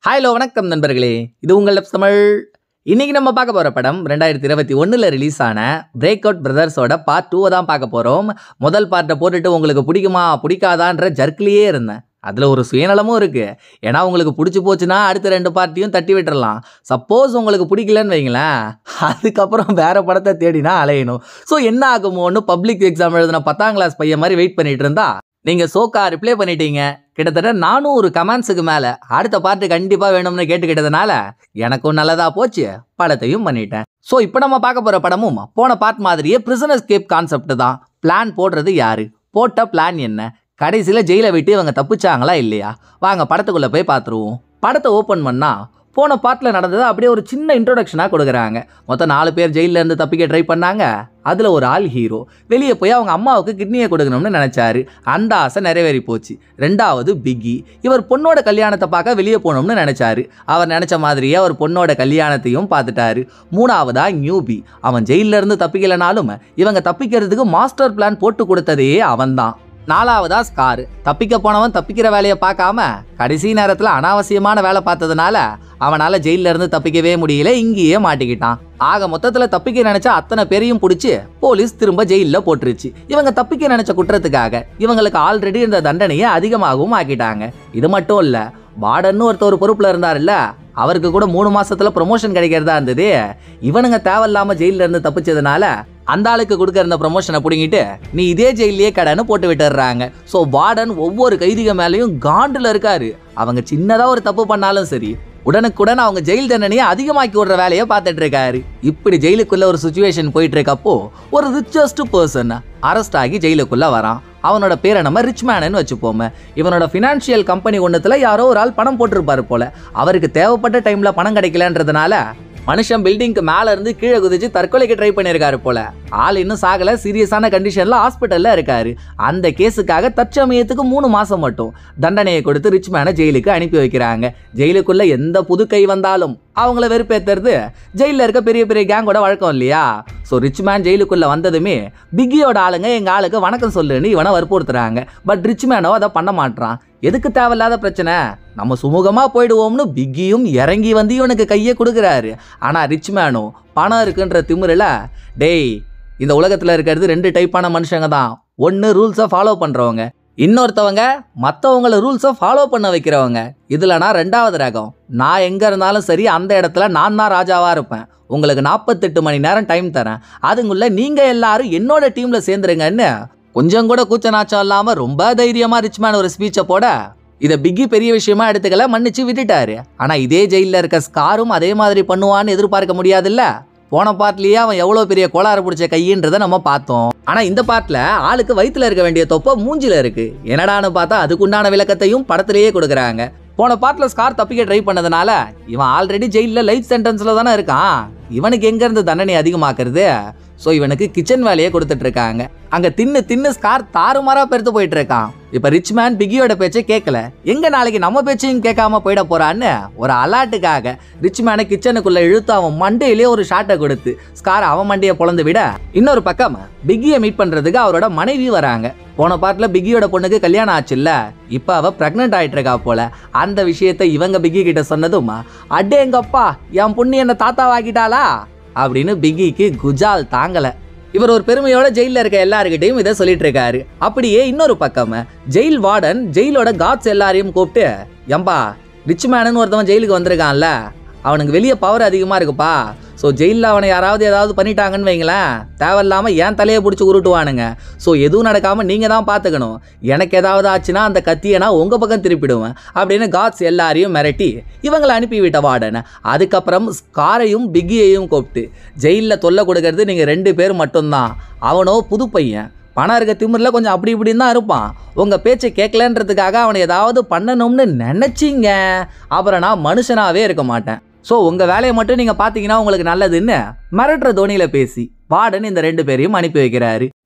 hello வணக்கம் நண்பர்களே இது உங்கள் லெப்ஸ் தமிழ் இன்னைக்கு நம்ம பார்க்க போகிற படம் ரெண்டாயிரத்தி இருபத்தி ஒன்றில் ரிலீஸ் ஆன பிரேக் அவுட் பிரதர்ஸோட பார்ட் டூவை தான் பார்க்க போகிறோம் முதல் பார்ட்டை போட்டுட்டு உங்களுக்கு பிடிக்குமா பிடிக்காதான்ற ஜர்க்கிலேயே இருந்தேன் அதில் ஒரு சுயநலமும் இருக்குது ஏன்னா உங்களுக்கு பிடிச்சி போச்சுன்னா அடுத்த ரெண்டு பார்ட்டியும் தட்டி விட்டுறலாம் சப்போஸ் உங்களுக்கு பிடிக்கலன்னு வைங்களேன் அதுக்கப்புறம் வேற படத்தை தேடினா அலையணும் ஸோ என்ன ஆகுமோன்னு பப்ளிக் எக்ஸாம் எழுதின பத்தாம் கிளாஸ் பையன் மாதிரி வெயிட் பண்ணிட்டு இருந்தா நீங்கள் சோக்கா ரிப்ளை பண்ணிட்டீங்க கிட்டத்தட்ட நானூறு கமெண்ட்ஸுக்கு மேலே அடுத்த பார்ட்டு கண்டிப்பாக வேணும்னு கேட்டுக்கிட்டதுனால எனக்கும் நல்லதா போச்சு படத்தையும் பண்ணிட்டேன் ஸோ இப்போ நம்ம பார்க்க போகிற படமும் போன பார்ட் மாதிரியே பிரிசனர் ஸ்கேப் கான்செப்ட் தான் பிளான் போடுறது யாரு போட்ட பிளான் என்ன கடைசியில் ஜெயிலை விட்டு இவங்க தப்பிச்சாங்களா இல்லையா வாங்க படத்துக்குள்ளே போய் பார்த்துருவோம் படத்தை ஓப்பன் பண்ணா போன பார்ட்டில் நடந்ததை அப்படியே ஒரு சின்ன இன்ட்ரோடக்ஷனாக கொடுக்குறாங்க மொத்தம் நாலு பேர் ஜெயில்ல இருந்து தப்பிக்க ட்ரை பண்ணாங்க அதில் ஒரு ஆள் ஹீரோ வெளியே போய் அவங்க அம்மாவுக்கு கிட்னியை கொடுக்கணும்னு நினச்சாரு அந்த ஆசை நிறைவேறி போச்சு ரெண்டாவது பிக்கி இவர் பொண்ணோட கல்யாணத்தை பார்க்க வெளியே போகணும்னு நினச்சாரு அவர் நினச்ச மாதிரியே அவர் பொண்ணோட கல்யாணத்தையும் பார்த்துட்டாரு மூணாவதா நியூபி அவன் ஜெயில்ல இருந்து தப்பிக்கலைனாலும் இவங்க தப்பிக்கிறதுக்கு மாஸ்டர் பிளான் போட்டு கொடுத்ததே அவன்தான் நாலாவதா ஸ்கார் தப்பிக்க போனவன் தப்பிக்கிற வேலையை பார்க்காம கடைசி நேரத்தில் அனாவசியமான வேலை பார்த்ததுனால அவனால ஜெயில்ல இருந்து தப்பிக்கவே முடியல இங்கேயே மாட்டிக்கிட்டான் ஆக மொத்தத்துல தப்பிக்க நினைச்ச அத்தனை பேரையும் பிடிச்சி போலீஸ் திரும்ப ஜெயில்ல போட்டுருச்சு இவங்க தப்பிக்க நினைச்ச குற்றத்துக்காக இவங்களுக்கு ஆல்ரெடி இந்த தண்டனையை அதிகமாகவும் ஆக்கிட்டாங்க இது மட்டும் இல்ல வார்டன்னு ஒருத்தர் ஒரு பொறுப்புல இருந்தாருல்ல அவருக்கு கூட மூணு மாசத்துல ப்ரொமோஷன் கிடைக்கிறதா இருந்தது இவனுங்க தேவையில்லாம ஜெயில்ல இருந்து தப்பிச்சதுனால அந்த ஆளுக்கு கொடுக்க இருந்த ப்ரொமோஷனை பிடுங்கிட்டு நீ இதே ஜெயிலே கடன்னு போட்டு விட்டுறாங்க ஸோ வார்டன் ஒவ்வொரு கைதிக மேலேயும் காண்டில் இருக்காரு அவங்க சின்னதாக ஒரு தப்பு பண்ணாலும் சரி உடனுக்குடன் அவங்க ஜெயில் தண்டனையை அதிகமாக்கி விடுற வேலையை பார்த்துட்டு இருக்காரு இப்படி ஜெயிலுக்குள்ள ஒரு சுச்சுவேஷன் போயிட்டு இருக்கப்போ ஒரு ரிச்சஸ்ட் பர்சன் அரெஸ்ட் ஆகி ஜெயிலுக்குள்ள வரான் அவனோட பேரை நம்ம ரிச் மேனு வச்சுப்போமே இவனோட ஃபினான்ஷியல் கம்பெனி ஒன்றுத்துல யாரோ ஒரு ஆள் பணம் போட்டிருப்பாரு போல அவருக்கு தேவைப்பட்ட டைம்ல பணம் கிடைக்கலன்றதுனால மனுஷன் பில்டிங்க்கு மேல இருந்து கீழே குதிச்சு தற்கொலைக்கு ட்ரை பண்ணியிருக்காரு போல ஆள் இன்னும் சாகல சீரியஸான கண்டிஷன்ல ஹாஸ்பிட்டல்ல இருக்காரு அந்த கேஸுக்காக தற்சமயத்துக்கு மூணு மாசம் மட்டும் தண்டனையை கொடுத்து ரிச் மேனை ஜெயிலுக்கு அனுப்பி வைக்கிறாங்க ஜெயிலுக்குள்ள எந்த புது கை வந்தாலும் அவங்கள வெறுப்பேத்துறது ஜெயிலில் இருக்க பெரிய பெரிய கேங்கோட வழக்கம் இல்லையா ஸோ ரிச் மேன் ஜெயிலுக்குள்ள வந்ததுமே பிக்கியோட ஆளுங்க எங்க ஆளுக்கு வணக்கம் சொல்லுன்னு இவனை வற்புறுத்துறாங்க பட் ரிச் மேனோ அதை பண்ண மாட்டான் எதுக்கு தேவையில்லாத பிரச்சனை நம்ம சுமூகமா போயிடுவோம்னு பிக்கியும் இறங்கி வந்து இவனுக்கு கையை கொடுக்குறாரு ஆனா ரிச் மேனும் பணம் இருக்குன்ற திமிரில் டேய் இந்த உலகத்தில் இருக்கிறது ரெண்டு டைப்பான மனுஷங்க தான் ஒன்று ரூல்ஸை ஃபாலோ பண்ணுறவங்க இன்னொருத்தவங்க மற்றவங்கள ரூல்ஸை ஃபாலோ பண்ண வைக்கிறவங்க இதில் நான் ரெண்டாவது ரகம் நான் எங்கே இருந்தாலும் சரி அந்த இடத்துல நான் தான் ராஜாவாக இருப்பேன் உங்களுக்கு நாற்பத்தெட்டு மணி நேரம் டைம் தரேன் அதுங்குள்ள நீங்கள் எல்லாரும் என்னோட டீமில் சேர்ந்துருங்கன்னு கொஞ்சம் கூட கூச்ச நாச்சம் இல்லாமல் ரொம்ப தைரியமாக ரிச்மேன் ஒரு ஸ்பீச்சை போட இதை பிக்கி பெரிய விஷயமா எடுத்துக்கல மன்னிச்சு விட்டுட்டாரு ஆனால் இதே ஜெயிலில் இருக்க ஸ்காரும் அதே மாதிரி பண்ணுவான்னு எதிர்பார்க்க முடியாதுல்ல போன பார்ட்லயே அவன் எவ்வளோ பெரிய கோளாறு பிடிச்ச கையின்றதை நம்ம பார்த்தோம் ஆனால் இந்த பார்ட்டில் ஆளுக்கு வயித்துல இருக்க வேண்டிய தொப்பை மூஞ்சில இருக்கு என்னடான்னு பார்த்தா அதுக்குண்டான விளக்கத்தையும் படத்திலேயே கொடுக்குறாங்க போன பார்ட்டில் ஸ்கார் தப்பிக்க ட்ரை பண்ணதுனால இவன் ஆல்ரெடி ஜெயிலில் லைஃப் சென்டென்ஸில் தானே இருக்கான் இவனுக்கு எங்கேருந்து தண்டனை அதிகமாக்குறது ஸோ இவனுக்கு கிச்சன் வேலையை கொடுத்துட்டு இருக்காங்க அங்கே தின்னு தின்னு ஸ்கார் தாறுமாறா பெருத்து போயிட்டு இருக்கான் இப்போ ரிச் மேன் பிகியோட பேச்சை கேட்கல எங்க நாளைக்கு நம்ம பேச்சையும் கேட்காம போயிட போறான்னு ஒரு அலாட்டுக்காக ரிச் மேனை கிச்சனுக்குள்ள இழுத்து அவன் மண்டையிலே ஒரு ஷாட்டை கொடுத்து ஸ்கார் அவன் மண்டையை பொழந்து விட இன்னொரு பக்கம் பிக்கியை மீட் பண்றதுக்கு அவரோட மனைவி வராங்க போன பார்ட்ல பிக்கியோட பொண்ணுக்கு கல்யாணம் ஆச்சுல்ல இப்போ அவ பிரெக்னென்ட் ஆயிட்டு இருக்கா போல அந்த விஷயத்தை இவங்க பிக்கி கிட்ட சொன்னதும் அடேங்கப்பா என் பொண்ணு என்ன தாத்தாவாக்கிட்டாளா அப்படின்னு பிக்கிக்கு குஜால் தாங்கல இவர் ஒரு பெருமையோட ஜெயிலில் இருக்க எல்லாருக்கிட்டையும் இதை சொல்லிட்டு இருக்காரு அப்படியே இன்னொரு பக்கம் ஜெயில் வார்டன் ஜெயிலோட காட்ஸ் எல்லாரையும் கூப்பிட்டு எம்பா ரிச் மேனன் ஒருத்தவன் ஜெயிலுக்கு வந்திருக்கான்ல அவனுக்கு வெளியே பவர் அதிகமாக இருக்குப்பா ஸோ ஜெயிலில் அவனை யாராவது ஏதாவது பண்ணிட்டாங்கன்னு வைங்களேன் தேவையில்லாமல் ஏன் தலையை பிடிச்சி உருட்டுவானுங்க ஸோ எதுவும் நடக்காமல் நீங்கள் தான் பார்த்துக்கணும் எனக்கு ஏதாவது ஆச்சுன்னா அந்த கத்தியை நான் உங்கள் பக்கம் திருப்பிடுவேன் அப்படின்னு காட்ஸ் எல்லாரையும் மிரட்டி இவங்களை அனுப்பி விட்ட வார்டன் அதுக்கப்புறம் ஸ்காரையும் பிக்கியையும் கூப்பிட்டு ஜெயிலில் தொல்லை கொடுக்கறது நீங்கள் ரெண்டு பேர் மட்டும்தான் அவனோ புது பையன் பணம் இருக்க திமிரில் கொஞ்சம் அப்படி இப்படின்னு தான் இருப்பான் உங்கள் பேச்சை கேட்கலன்றதுக்காக அவனை ஏதாவது பண்ணணும்னு நினச்சிங்க அப்புறம் நான் மனுஷனாகவே இருக்க மாட்டேன் ஸோ உங்கள் வேலையை மட்டும் நீங்கள் பார்த்தீங்கன்னா உங்களுக்கு நல்லதுன்னு மிரட்டுற தோனியில் பேசி வார்டன் இந்த ரெண்டு பேரையும் அனுப்பி வைக்கிறாரு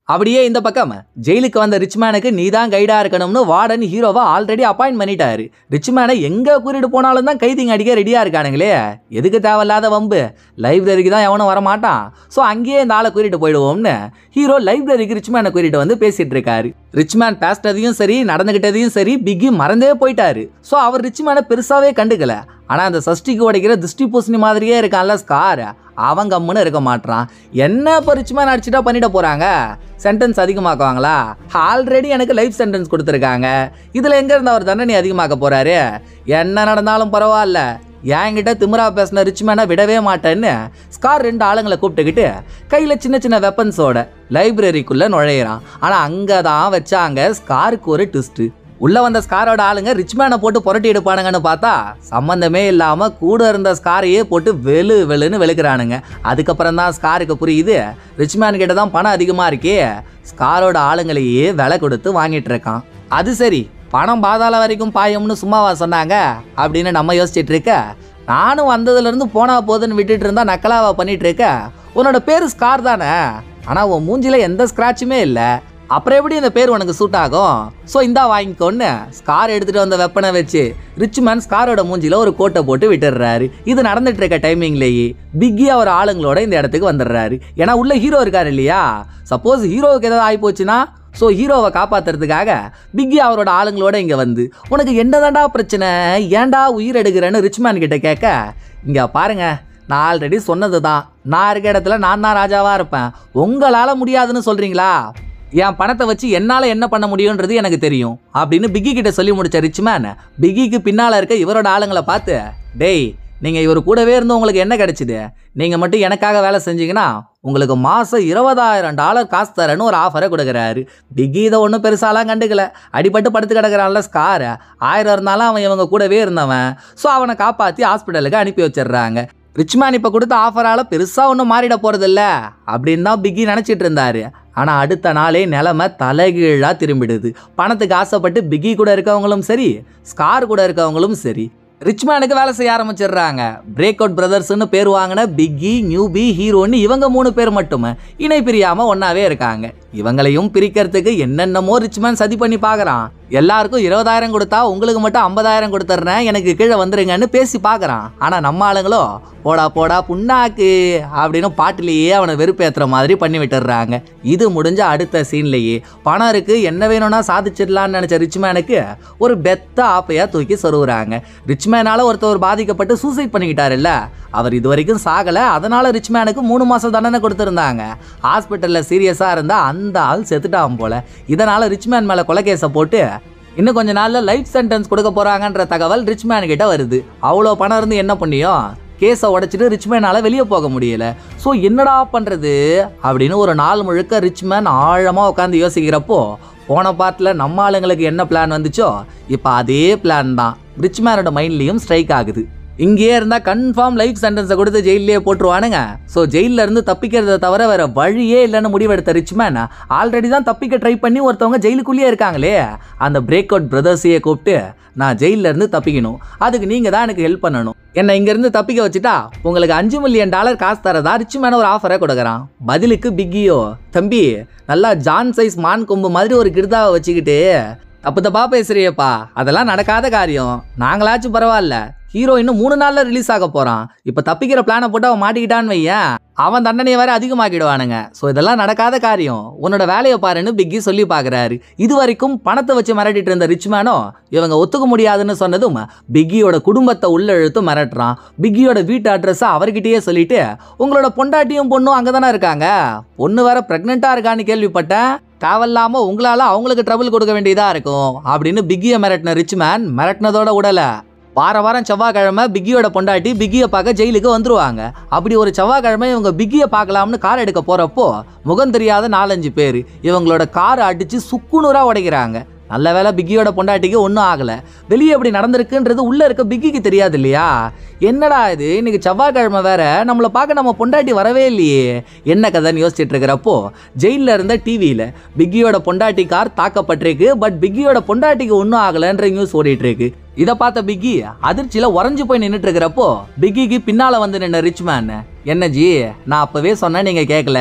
அப்படியே இந்த பக்கம் ஜெயிலுக்கு வந்த ரிச்மேனுக்கு நீ தான் கைடா இருக்கணும்னு வார்டன் ஹீரோவை ஆல்ரெடி அப்பாயின்ட் பண்ணிட்டாரு ரிச்மேனை எங்க கூட்டிட்டு போனாலும் தான் கைதிங்க அடிக்க ரெடியா இருக்கானுங்களே எதுக்கு தேவையில்லாத வம்பு லைப்ரரிக்கு தான் எவனும் வர மாட்டான் ஸோ அங்கேயே இந்த ஆளை கூட்டிட்டு போயிடுவோம்னு ஹீரோ லைப்ரரிக்கு ரிச்மேனை கூட்டிட்டு வந்து பேசிட்டு இருக்காரு ரிச்மேன் பேசினதையும் சரி நடந்துகிட்டதையும் சரி பிக்கி மறந்தே போயிட்டாரு ஸோ அவர் ரிச்மேனை பெருசாவே கண்டுக்கல ஆனா அந்த சஷ்டிக்கு உடைக்கிற திருஷ்டி பூசணி மாதிரியே இருக்கான்ல ஸ்கார் அவன் கம்முன்னு இருக்க மாட்றான் என்ன இப்போ ரிச்மேன் அடிச்சுட்டா பண்ணிட போறாங்க சென்டென்ஸ் அதிகமாக்குவாங்களா ஆல்ரெடி எனக்கு லைஃப் சென்டென்ஸ் கொடுத்துருக்காங்க இதுல எங்க இருந்து அவர் தண்டனை அதிகமாக்க போறாரு என்ன நடந்தாலும் பரவாயில்ல என்கிட்ட திமிரா பேசின ரிச்மேனை விடவே மாட்டேன்னு ஸ்கார் ரெண்டு ஆளுங்களை கூப்பிட்டுக்கிட்டு கையில் சின்ன சின்ன வெப்பன்ஸோட லைப்ரரிக்குள்ளே நுழையிறான் ஆனால் அங்கே தான் வச்சாங்க ஸ்காருக்கு ஒரு ட்விஸ்ட்டு உள்ள வந்த ஸ்காரோட ஆளுங்க ரிச்மேனை போட்டு புரட்டி எடுப்பானுங்கன்னு பார்த்தா சம்பந்தமே இல்லாம கூட இருந்த ஸ்காரையே போட்டு வெளு வெளுன்னு வெளுக்கிறானுங்க அதுக்கப்புறம் தான் ஸ்காருக்கு புரியுது ரிச்மேன் கிட்ட தான் பணம் அதிகமா இருக்கே ஸ்காரோட ஆளுங்களையே விலை கொடுத்து வாங்கிட்டு இருக்கான் அது சரி பணம் பாதாள வரைக்கும் பாயம்னு சும்மாவா சொன்னாங்க அப்படின்னு நம்ம யோசிச்சுட்டு இருக்க நானும் வந்ததுல இருந்து போனா போதுன்னு விட்டுட்டு இருந்தா நக்கலாவா பண்ணிட்டு இருக்க உன்னோட பேரு ஸ்கார் தானே ஆனா உன் மூஞ்சில எந்த ஸ்கிராட்சுமே இல்லை அப்புறம் எப்படி இந்த பேர் உனக்கு சூட் ஆகும் ஸோ இந்தா வாங்கிக்கோன்னு ஸ்கார் எடுத்துட்டு வந்த வெப்பனை வச்சு ரிச்மேன் ஸ்காரோட மூஞ்சில ஒரு கோட்டை போட்டு விட்டுடுறாரு இது நடந்துட்டு இருக்க டைமிங்லேயே பிக்கி அவர் ஆளுங்களோட இந்த இடத்துக்கு வந்துடுறாரு ஏன்னா உள்ள ஹீரோ இருக்காரு இல்லையா சப்போஸ் ஹீரோவுக்கு ஏதாவது ஆகி போச்சுன்னா ஸோ ஹீரோவை காப்பாத்துறதுக்காக பிக்கி அவரோட ஆளுங்களோட இங்கே வந்து உனக்கு என்னதாண்டா பிரச்சனை ஏன்டா உயிர் எடுக்கிறேன்னு ரிச்மேன் கிட்ட கேட்க இங்கே பாருங்க நான் ஆல்ரெடி சொன்னது தான் நான் இருக்க இடத்துல நான் தான் ராஜாவாக இருப்பேன் உங்களால் முடியாதுன்னு சொல்கிறீங்களா என் பணத்தை வச்சு என்னால் என்ன பண்ண முடியுன்றது எனக்கு தெரியும் அப்படின்னு பிக்கி கிட்ட சொல்லி முடிச்ச ரிச்மேன் பிக்கிக்கு பின்னால் இருக்க இவரோட ஆளுங்களை பார்த்து டேய் நீங்கள் இவர் கூடவே இருந்து உங்களுக்கு என்ன கிடைச்சிது நீங்கள் மட்டும் எனக்காக வேலை செஞ்சீங்கன்னா உங்களுக்கு மாதம் இருபதாயிரம் டாலர் காசு தரேன்னு ஒரு ஆஃபரை கொடுக்குறாரு பிக்கி இதை ஒன்றும் பெருசாலாம் கண்டுக்கல அடிபட்டு படுத்து கிடக்குறான்ல ஸ்கார் ஆயிரம் இருந்தாலும் அவன் இவங்க கூடவே இருந்தவன் ஸோ அவனை காப்பாற்றி ஹாஸ்பிட்டலுக்கு அனுப்பி வச்சிடுறாங்க ரிச்மேன் இப்போ கொடுத்த ஆஃபரால் பெருசாக ஒன்றும் மாறிட போகிறதில்ல அப்படின்னு தான் பிக்கி நினச்சிட்டு இருந்தாரு ஆனால் அடுத்த நாளே நிலமை தலைகீழாக திரும்பிடுது பணத்துக்கு ஆசைப்பட்டு பிக்கி கூட இருக்கவங்களும் சரி ஸ்கார் கூட இருக்கவங்களும் சரி ரிச்மேனுக்கு வேலை செய்ய ஆரம்பிச்சிடுறாங்க பிரேக் அவுட் பிரதர்ஸ்னு பேர் வாங்கின பிக்கி நியூபி ஹீரோன்னு இவங்க மூணு பேர் மட்டுமே இணை பிரியாமல் ஒன்றாவே இருக்காங்க இவங்களையும் பிரிக்கிறதுக்கு என்னென்னமோ ரிச்மேன் சதி பண்ணி பார்க்குறான் எல்லாருக்கும் இருபதாயிரம் கொடுத்தா உங்களுக்கு மட்டும் ஐம்பதாயிரம் கொடுத்துட்றேன் எனக்கு கீழே வந்துருங்கன்னு பேசி பார்க்குறான் ஆனால் நம்ம ஆளுங்களோ போடா போடா புண்ணாக்கு அப்படின்னு பாட்டிலேயே அவனை வெறுப்பேற்றுற மாதிரி பண்ணி விட்டுடுறாங்க இது முடிஞ்ச அடுத்த சீன்லேயே பணம் இருக்கு என்ன வேணும்னா சாதிச்சிடலான்னு நினச்ச ரிச்மேனுக்கு ஒரு பெத்த ஆப்பையாக தூக்கி சொருகுறாங்க ரிச்மேனால ஒருத்தவர் பாதிக்கப்பட்டு சூசைட் பண்ணிக்கிட்டாருல்ல அவர் இது வரைக்கும் சாகலை அதனால ரிச்மேனுக்கு மூணு மாதம் தண்டனை கொடுத்துருந்தாங்க ஹாஸ்பிட்டலில் சீரியஸாக இருந்தால் அந்த ஆள் செத்துட்டான் போல இதனால் ரிச்மேன் மேலே கொலைகேஸை போட்டு இன்னும் கொஞ்ச நாள்ல லைஃப் சென்டென்ஸ் கொடுக்க போறாங்கன்ற தகவல் ரிச்மேன் கிட்ட வருது அவ்வளோ பணம் இருந்து என்ன பண்ணியும் கேஸை உடைச்சிட்டு ரிச்மேனால வெளியே போக முடியல ஸோ என்னடா பண்றது அப்படின்னு ஒரு நாள் முழுக்க ரிச்மேன் ஆழமா உட்காந்து யோசிக்கிறப்போ போன பார்ட்டில் நம்ம ஆளுங்களுக்கு என்ன பிளான் வந்துச்சோ இப்போ அதே பிளான் தான் ரிச்மேனோட மைண்ட்லேயும் ஸ்ட்ரைக் ஆகுது இங்கேயே இருந்தால் கன்ஃபார்ம் லைஃப் சென்டென்ஸை கொடுத்து ஜெயிலே போட்டுருவானுங்க ஸோ ஜெயிலில் இருந்து தப்பிக்கிறத தவிர வேற வழியே இல்லைன்னு முடிவெடுத்த ரிச்மேன் ஆல்ரெடி தான் தப்பிக்க ட்ரை பண்ணி ஒருத்தவங்க ஜெயிலுக்குள்ளேயே இருக்காங்களே அந்த பிரேக் அவுட் பிரதர்ஸையே கூப்பிட்டு நான் ஜெயிலில் இருந்து தப்பிக்கணும் அதுக்கு நீங்கள் தான் எனக்கு ஹெல்ப் பண்ணணும் என்னை இங்கேருந்து தப்பிக்க வச்சுட்டா உங்களுக்கு அஞ்சு மில்லியன் டாலர் காசு தரதா ரிச்மேன் ஒரு ஆஃபரை கொடுக்குறான் பதிலுக்கு பிக்கியோ தம்பி நல்லா ஜான் சைஸ் மான் கொம்பு மாதிரி ஒரு கிருதாவை வச்சுக்கிட்டு தப்பு தப்பா பேசுறியப்பா அதெல்லாம் நடக்காத காரியம் நாங்களாச்சும் பரவாயில்ல ஹீரோ இன்னும் மூணு நாள்ல ரிலீஸ் ஆக போறான் இப்ப தப்பிக்கிற பிளானை போட்டு அவன் மாட்டிக்கிட்டான்னு வையேன் அவன் தண்டனையை வேற அதிகமாக்கிடுவானுங்க ஸோ இதெல்லாம் நடக்காத காரியம் உன்னோட வேலையை பாருன்னு பிக்கி சொல்லி பார்க்குறாரு இது வரைக்கும் பணத்தை வச்சு மிரட்டிட்டு இருந்த ரிச்மேனோ இவங்க ஒத்துக்க முடியாதுன்னு சொன்னதும் பிக்கியோட குடும்பத்தை உள்ள இழுத்து மிரட்டுறான் பிக்கியோட வீட்டு அட்ரஸை அவர்கிட்டயே சொல்லிட்டு உங்களோட பொண்டாட்டியும் பொண்ணும் அங்கே தானே இருக்காங்க பொண்ணு வேற ப்ரெக்னெண்ட்டாக இருக்கான்னு கேள்விப்பட்டேன் தேவையில்லாம உங்களால அவங்களுக்கு ட்ரபிள் கொடுக்க வேண்டியதா இருக்கும் அப்படின்னு பிக்கியை மிரட்டின ரிச்மேன் மிரட்டினதோட உடல வார வாரம் செவ்வாய்க்கிழமை பிக்கியோட பொண்டாட்டி பிக்கியை பார்க்க ஜெயிலுக்கு வந்துருவாங்க அப்படி ஒரு செவ்வாய்க்கிழமை இவங்க பிக்கியை பார்க்கலாம்னு கார் எடுக்க போறப்போ முகம் தெரியாத நாலஞ்சு பேர் இவங்களோட காரை அடிச்சு சுக்குநூறா உடைக்கிறாங்க நல்ல வேளை பிக்கியோட பொண்டாட்டிக்கு ஒன்றும் ஆகலை வெளியே எப்படி நடந்திருக்குன்றது உள்ளே இருக்க பிக்கிக்கு தெரியாது இல்லையா என்னடா இது இன்னைக்கு செவ்வாய்க்கிழமை வேற நம்மளை பார்க்க நம்ம பொண்டாட்டி வரவே இல்லையே என்ன கதைன்னு யோசிச்சுட்டு இருக்கிறப்போ ஜெயிலில் இருந்த டிவியில் பிக்கியோட பொண்டாட்டி கார் தாக்கப்பட்டிருக்கு பட் பிக்கியோட பொண்டாட்டிக்கு ஒன்றும் ஆகலைன்ற நியூஸ் ஓடிட்டு இருக்கு இதை பார்த்த பிக்கி அதிர்ச்சியில் உறைஞ்சு போய் நின்றுட்டு இருக்கிறப்போ பிக்கிக்கு பின்னால் வந்து நின்ன ரிச்மேன் என்ன ஜி நான் அப்போவே சொன்னேன் நீங்கள் கேட்கல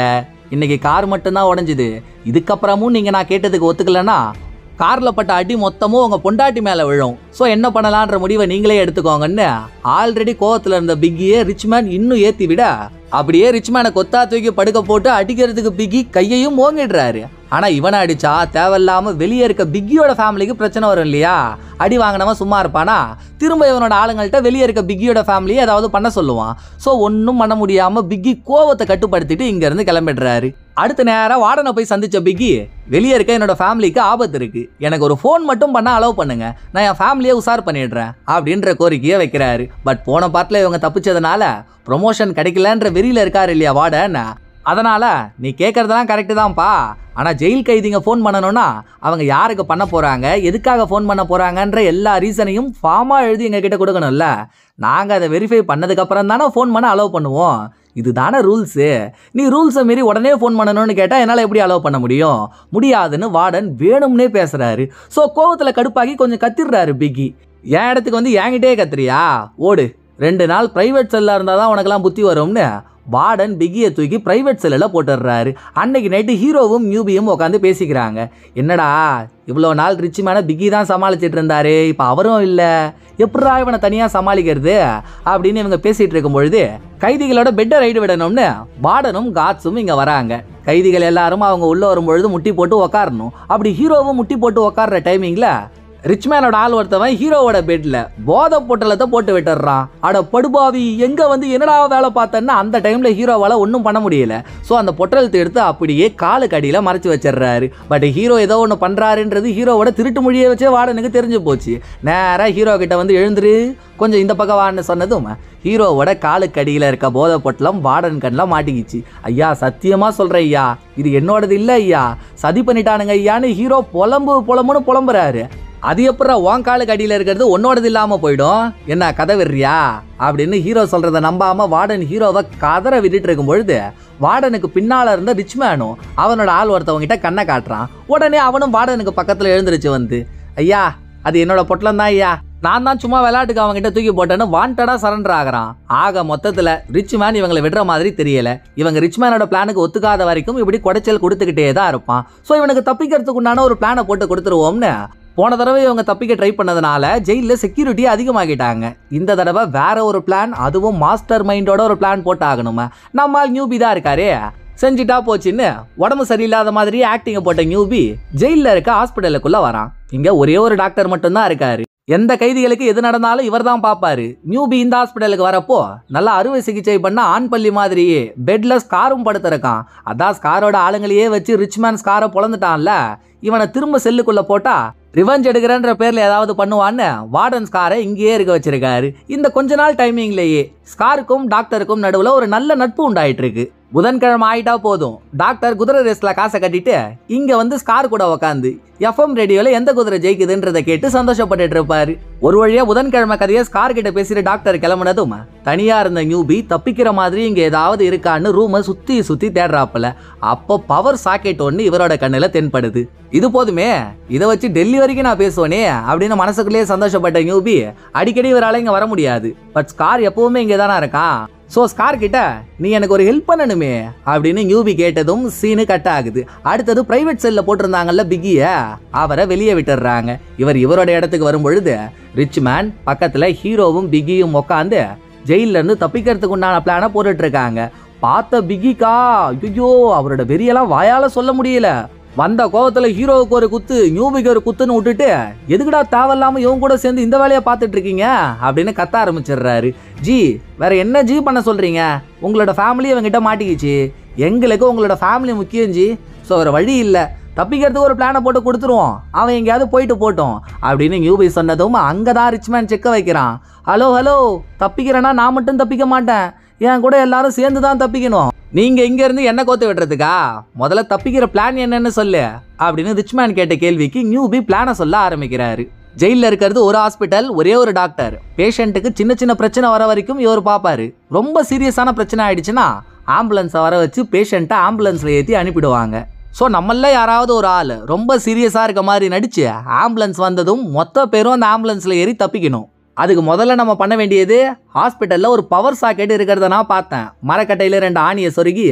இன்னைக்கு கார் மட்டும்தான் உடஞ்சுது இதுக்கப்புறமும் நீங்க நான் கேட்டதுக்கு ஒத்துக்கலன்னா கார்ல பட்ட அடி மொத்தமும் உங்க பொண்டாட்டி மேல விழும் ஸோ என்ன பண்ணலான்ற முடிவை நீங்களே எடுத்துக்கோங்கன்னு ஆல்ரெடி கோவத்துல இருந்த பிக்கியே ரிச்மேன் இன்னும் ஏத்தி விட அப்படியே ரிச்மேனை கொத்தா தூக்கி படுக்க போட்டு அடிக்கிறதுக்கு பிக்கி கையையும் ஓங்கிடுறாரு ஆனா இவனை அடிச்சா தேவையில்லாம வெளியே இருக்க பிக்கியோட ஃபேமிலிக்கு பிரச்சனை வரும் இல்லையா அடி வாங்கினவன் சும்மா இருப்பானா திரும்ப இவனோட ஆளுங்கள்ட்ட வெளியே இருக்க பிக்கியோட ஃபேமிலியை ஏதாவது பண்ண சொல்லுவான் ஸோ ஒன்றும் பண்ண முடியாம பிக்கி கோவத்தை கட்டுப்படுத்திட்டு இங்க இருந்து கிளம்பிடுறாரு அடுத்த நேரம் வார்டனை போய் சந்திச்ச பிக்கி வெளியே இருக்க என்னோட ஃபேமிலிக்கு ஆபத்து இருக்கு எனக்கு ஒரு ஃபோன் மட்டும் பண்ண அலோவ் பண்ணுங்க நான் என் ஃபேமிலியை உசார் பண்ணிடுறேன் அப்படின்ற கோரிக்கையை வைக்கிறாரு பட் போன பார்ட்டில் இவங்க தப்பிச்சதுனால ப்ரொமோஷன் கிடைக்கலன்ற வெறியில இருக்காரு இல்லையா வார்டன் அதனால நீ கேட்கறதெல்லாம் கரெக்டு தான்ப்பா ஆனால் ஜெயில் கைதிங்க ஃபோன் பண்ணணும்னா அவங்க யாருக்கு பண்ண போகிறாங்க எதுக்காக ஃபோன் பண்ண போகிறாங்கன்ற எல்லா ரீசனையும் ஃபார்மாக எழுதி எங்ககிட்ட கொடுக்கணும்ல நாங்கள் அதை வெரிஃபை பண்ணதுக்கப்புறம் தானே ஃபோன் பண்ண அலோவ் பண்ணுவோம் இதுதானே ரூல்ஸு நீ ரூல்ஸை மீறி உடனே ஃபோன் பண்ணணும்னு கேட்டால் என்னால் எப்படி அலோவ் பண்ண முடியும் முடியாதுன்னு வார்டன் வேணும்னே பேசுகிறாரு ஸோ கோவத்தில் கடுப்பாகி கொஞ்சம் கத்திடுறாரு பிக்கி என் இடத்துக்கு வந்து என்கிட்டயே கத்துறியா ஓடு ரெண்டு நாள் ப்ரைவேட் செல்லாக இருந்தால் தான் உனக்கெல்லாம் புத்தி வரும்னு வார்டன் பிக்கியை தூக்கி பிரைவேட் செல்லில் போட்டுடுறாரு அன்னைக்கு நைட்டு ஹீரோவும் நியூபியும் உட்காந்து பேசிக்கிறாங்க என்னடா இவ்வளோ நாள் ரிச்சி மேன பிக்கி தான் சமாளிச்சிட்டு இருந்தாரு இப்போ அவரும் இல்லை எப்படா இவனை தனியாக சமாளிக்கிறது அப்படின்னு இவங்க பேசிட்டு இருக்கும் பொழுது கைதிகளோட பெட்டை ரைடு விடணும்னு வார்டனும் காட்ஸும் இங்கே வராங்க கைதிகள் எல்லாரும் அவங்க உள்ள வரும்பொழுது முட்டி போட்டு உக்காரணும் அப்படி ஹீரோவும் முட்டி போட்டு உக்காடுற டைமிங்கில் ரிச்மேனோட ஆள் ஒருத்தவன் ஹீரோவோட பெட்ல போதை பொட்டலத்தை போட்டு விட்டுறான் அட படுபாவி எங்க வந்து என்னடா வேலை பார்த்தேன்னா அந்த டைம்ல ஹீரோவால ஒன்றும் பண்ண முடியல ஸோ அந்த பொட்டலத்தை எடுத்து அப்படியே காலுக்கு அடியில மறைச்சு வச்சிடுறாரு பட் ஹீரோ ஏதோ ஒன்று பண்றாருன்றது ஹீரோவோட திருட்டு மொழியை வச்சே வாடனுக்கு தெரிஞ்சு போச்சு நேரா ஹீரோ கிட்ட வந்து எழுந்துரு கொஞ்சம் இந்த பக்கம் வான்னு சொன்னதும் ஹீரோவோட காலுக்கு அடியில் இருக்க போதை பொட்டலம் வார்டன் கண்ணில் மாட்டிக்கிச்சு ஐயா சத்தியமா சொல்றேன் ஐயா இது என்னோடது இல்லை ஐயா சதி பண்ணிட்டானுங்க ஐயான்னு ஹீரோ புலம்பு புலம்புன்னு புலம்புறாரு அது எப்படா உன் காலுக்கு அடியில் இருக்கிறது உன்னோடது இல்லாமல் போயிடும் என்ன கதை விடுறியா அப்படின்னு ஹீரோ சொல்றத நம்பாம வார்டன் ஹீரோவை கதற விட்டுட்டு இருக்கும் பொழுது வார்டனுக்கு பின்னால இருந்த ரிச்மேனும் அவனோட ஆள் ஒருத்தவங்கிட்ட கண்ணை காட்டுறான் உடனே அவனும் வார்டனுக்கு பக்கத்துல எழுந்திருச்சு வந்து ஐயா அது என்னோட பொட்டலம் தான் ஐயா நான் தான் சும்மா விளையாட்டுக்கு அவங்ககிட்ட தூக்கி போட்டேன்னு வாண்டடா சரண்டர் ஆகுறான் ஆக மொத்தத்துல ரிச் மேன் இவங்களை விடுற மாதிரி தெரியல இவங்க ரிச் மேனோட பிளானுக்கு ஒத்துக்காத வரைக்கும் இப்படி குடைச்சல் கொடுத்துக்கிட்டே தான் இருப்பான் ஸோ இவனுக்கு தப்பிக்கிறதுக்கு உண்டான ஒரு பிளானை போட்டு கொடுத்துருவோம்னு போன தடவை இவங்க தப்பிக்க ட்ரை பண்ணதுனால ஜெயிலில் செக்யூரிட்டி அதிகமாகிட்டாங்க இந்த தடவை வேற ஒரு பிளான் அதுவும் மாஸ்டர் மைண்டோட ஒரு பிளான் போட்டாகணுமா நம்மால் நியூபி தான் இருக்காரே செஞ்சுட்டா போச்சுன்னு உடம்பு சரியில்லாத மாதிரி ஆக்டிங்கை போட்ட நியூபி ஜெயிலில் இருக்க ஹாஸ்பிட்டலுக்குள்ள வரான் இங்க ஒரே ஒரு டாக்டர் மட்டும்தான் இருக்காரு எந்த கைதிகளுக்கு எது நடந்தாலும் இவர் தான் பார்ப்பாரு நியூபி இந்த ஹாஸ்பிட்டலுக்கு வரப்போ நல்லா அறுவை சிகிச்சை பண்ண ஆண் பள்ளி மாதிரியே பெட்ல ஸ்காரும் படுத்திருக்கான் அதான் ஸ்காரோட ஆளுங்களையே வச்சு ரிச்மேன் ஸ்காரை பொழந்துட்டான்ல இவனை திரும்ப செல்லுக்குள்ள போட்டா ரிவெஞ்ச் எடுக்கிறன்ற பேர்ல ஏதாவது பண்ணுவான்னு வார்டன் ஸ்காரை இங்கேயே இருக்க வச்சிருக்காரு இந்த கொஞ்ச நாள் டைமிங்லேயே ஸ்காருக்கும் டாக்டருக்கும் நடுவுல ஒரு நல்ல நட்பு உண்டாயிட்டு இருக்கு புதன்கிழமை ஆயிட்டா போதும் டாக்டர் குதிரை ரேஸ்ல காசை கட்டிட்டு இங்க வந்து ஸ்கார் கூட உக்காந்து எஃப்எம் ரேடியோல எந்த குதிரை ஜெயிக்குதுன்றதை கேட்டு சந்தோஷப்பட்டுட்டு இருப்பாரு ஒரு வழியா புதன்கிழமை கதையை ஸ்கார் கிட்ட பேசிட்டு டாக்டர் கிளம்புனதும் தனியா இருந்த நியூபி தப்பிக்கிற மாதிரி இங்க ஏதாவது இருக்கான்னு ரூமை சுத்தி சுத்தி தேடுறாப்புல அப்போ பவர் சாக்கெட் ஒன்று இவரோட கண்ணுல தென்படுது இது போதுமே இதை வச்சு டெல்லி வரைக்கும் நான் பேசுவேனே அப்படின்னு மனசுக்குள்ளேயே சந்தோஷப்பட்ட நியூபி அடிக்கடி இவரால இங்க வர முடியாது பட் ஸ்கார் எப்பவுமே இங்கே தானே இருக்கான் ஸோ ஸ்கார் கிட்ட நீ எனக்கு ஒரு ஹெல்ப் பண்ணணுமே அப்படின்னு நியூபி கேட்டதும் சீனு கட் ஆகுது அடுத்தது பிரைவேட் செல்ல போட்டிருந்தாங்கல்ல பிக்கிய அவரை வெளியே விட்டுடுறாங்க இவர் இவரோட இடத்துக்கு வரும் பொழுது ரிச் மேன் பக்கத்துல ஹீரோவும் பிக்கியும் உட்காந்து ஜெயில்ல இருந்து தப்பிக்கிறதுக்கு உண்டான பிளானை போட்டுட்டு இருக்காங்க பார்த்த பிக்கிக்கா ஐயோ அவரோட வெறியெல்லாம் வாயால சொல்ல முடியல வந்த கோவத்துல ஹீரோவுக்கு ஒரு குத்து நியூபிக்கு ஒரு குத்துன்னு விட்டுட்டு எதுக்குடா தேவையில்லாம இவங்க கூட சேர்ந்து இந்த வேலையை பார்த்துட்டு இருக்கீங்க அப்படின்னு கத்த ஆரம்பிச்சிடுறாரு ஜி வேற என்ன ஜி பண்ண சொல்றீங்க உங்களோட ஃபேமிலி இவங்கிட்ட மாட்டிக்கிச்சு எங்களுக்கு உங்களோட ஃபேமிலி முக்கியம் ஜி ஸோ வேற வழி இல்லை தப்பிக்கிறதுக்கு ஒரு பிளானை போட்டு கொடுத்துருவோம் அவன் எங்கேயாவது போயிட்டு போட்டோம் அப்படின்னு நியூபி சொன்னதும் அங்கே தான் ரிச்மேன் செக்க வைக்கிறான் ஹலோ ஹலோ தப்பிக்கிறேன்னா நான் மட்டும் தப்பிக்க மாட்டேன் என் கூட எல்லாரும் சேர்ந்து தான் தப்பிக்கணும் நீங்க இங்க இருந்து என்ன கோத்து விடுறதுக்கா முதல்ல தப்பிக்கிற பிளான் என்னன்னு சொல்லு அப்படின்னு ரிச்மேன் கேட்ட கேள்விக்கு நியூபி பிளானை சொல்ல ஆரம்பிக்கிறாரு ஜெயிலில் இருக்கிறது ஒரு ஹாஸ்பிட்டல் ஒரே ஒரு டாக்டர் பேஷண்ட்டுக்கு சின்ன சின்ன பிரச்சனை வர வரைக்கும் இவர் பார்ப்பாரு ரொம்ப சீரியஸான பிரச்சனை ஆயிடுச்சுன்னா ஆம்புலன்ஸை வர வச்சு பேஷண்ட்டை ஆம்புலன்ஸில் ஏற்றி அனுப்பிடுவாங்க ஸோ நம்மள யாராவது ஒரு ஆள் ரொம்ப சீரியஸாக இருக்க மாதிரி நடிச்சு ஆம்புலன்ஸ் வந்ததும் மொத்த பேரும் அந்த ஆம்புலன்ஸில் ஏறி தப்பிக்கணும் அதுக்கு முதல்ல நம்ம பண்ண வேண்டியது ஹாஸ்பிட்டலில் ஒரு பவர் சாக்கெட் இருக்கிறத நான் பார்த்தேன் மரக்கட்டையில் ரெண்டு ஆணியை சொருகி